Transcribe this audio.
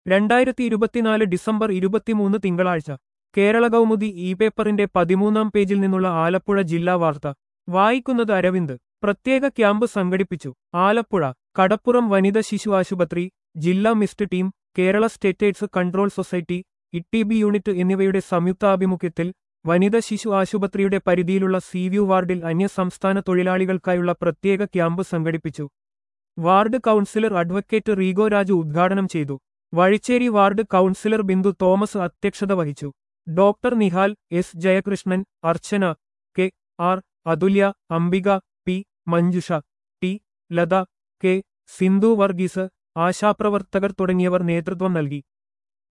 രണ്ടായിരത്തി ഇരുപത്തിനാല് ഡിസംബർ ഇരുപത്തിമൂന്ന് തിങ്കളാഴ്ച കേരള കൗമുദി ഇ പേപ്പറിന്റെ പതിമൂന്നാം പേജിൽ നിന്നുള്ള ആലപ്പുഴ ജില്ലാ വാർത്ത വായിക്കുന്നത് അരവിന്ദ് പ്രത്യേക ക്യാമ്പ് സംഘടിപ്പിച്ചു ആലപ്പുഴ കടപ്പുറം വനിത ശിശു ആശുപത്രി ജില്ലാ മിസ്റ്റ് team Kerala state AIDS control society ഇട്ടിബി യൂണിറ്റ് എന്നിവയുടെ സംയുക്താഭിമുഖ്യത്തിൽ വനിത ശിശു ആശുപത്രിയുടെ പരിധിയിലുള്ള സീവ്യൂ വാർഡിൽ അന്യസംസ്ഥാന തൊഴിലാളികൾക്കായുള്ള പ്രത്യേക ക്യാമ്പ് സംഘടിപ്പിച്ചു ward councillor advocate Rego Raju ഉദ്ഘാടനം ചെയ്തു വഴിച്ചേരി വാർഡ് കൗൺസിലർ ബിന്ദു തോമസ് അധ്യക്ഷത വഹിച്ചു doctor Nihal S Jayakrishnan Archana K R Athulya Ambika P Manjusha T Latha K Sindhu Varghese ആശാപ്രവർത്തകർ തുടങ്ങിയവർ നേതൃത്വം നൽകി